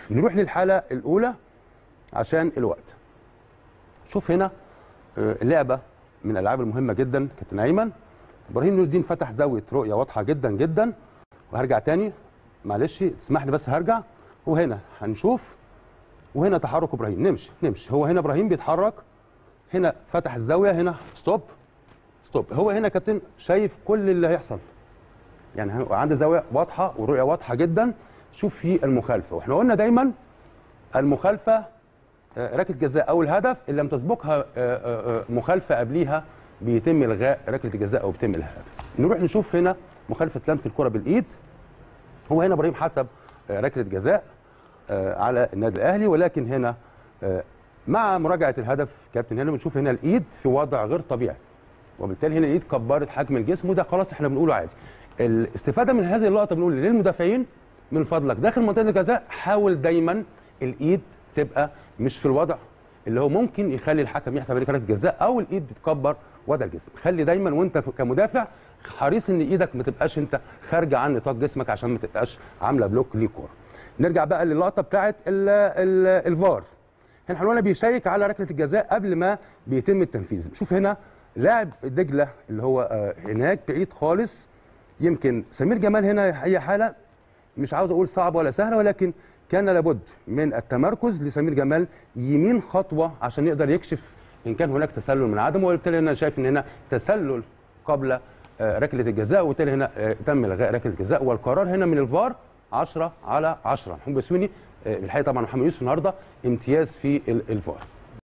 نروح للحاله الاولى عشان الوقت شوف هنا آه، اللعبه من الالعاب المهمه جدا كابتن ايمن ابراهيم نور الدين فتح زاويه رؤيه واضحه جدا جدا وهرجع تاني معلش تسمح لي بس هرجع وهنا هنشوف وهنا تحرك ابراهيم نمشي نمشي هو هنا ابراهيم بيتحرك هنا فتح الزاويه هنا ستوب ستوب هو هنا كابتن شايف كل اللي هيحصل يعني هو عنده زاويه واضحه ورؤيه واضحه جدا شوف في المخالفه واحنا قلنا دايما المخالفه آه، ركله جزاء او الهدف اللي لم تسبقها آه، آه، آه، مخالفه قبليها بيتم الغاء ركله الجزاء او بيتم الهدف نروح نشوف هنا مخالفه لمس الكره بالايد هو هنا ابراهيم حسب آه، ركله جزاء آه، على النادي الاهلي ولكن هنا آه، مع مراجعه الهدف كابتن هنا بنشوف هنا الايد في وضع غير طبيعي وبالتالي هنا الايد كبرت حجم الجسم وده خلاص احنا بنقوله عادي الاستفاده من هذه اللقطه بنقول للمدافعين من فضلك داخل منطقه الجزاء حاول دايما الايد تبقى مش في الوضع اللي هو ممكن يخلي الحكم يحسب عليك ركله جزاء او الايد بتكبر وضع الجسم خلي دايما وانت كمدافع حريص ان ايدك ما تبقاش انت خارجه عن نطاق جسمك عشان ما تبقاش عامله بلوك ليكور نرجع بقى للقطه بتاعه ال- ال- الفار هنا حلوانه بيشيك على ركله الجزاء قبل ما بيتم التنفيذ شوف هنا لاعب دجله اللي هو آه، هناك بعيد خالص يمكن سمير جمال هنا هي حاله مش عاوز اقول صعبه ولا سهله ولكن كان لابد من التمركز لسمير جمال يمين خطوه عشان يقدر يكشف ان كان هناك تسلل من عدمه وبالتالي انا شايف ان هنا تسلل قبل آه، ركله الجزاء وبالتالي هنا آه، تم الغاء ركله الجزاء والقرار هنا من الفار 10 على 10 محمود بسيوني آه، بالحقيقه طبعا محمد يوسف النهارده امتياز في ال- الفار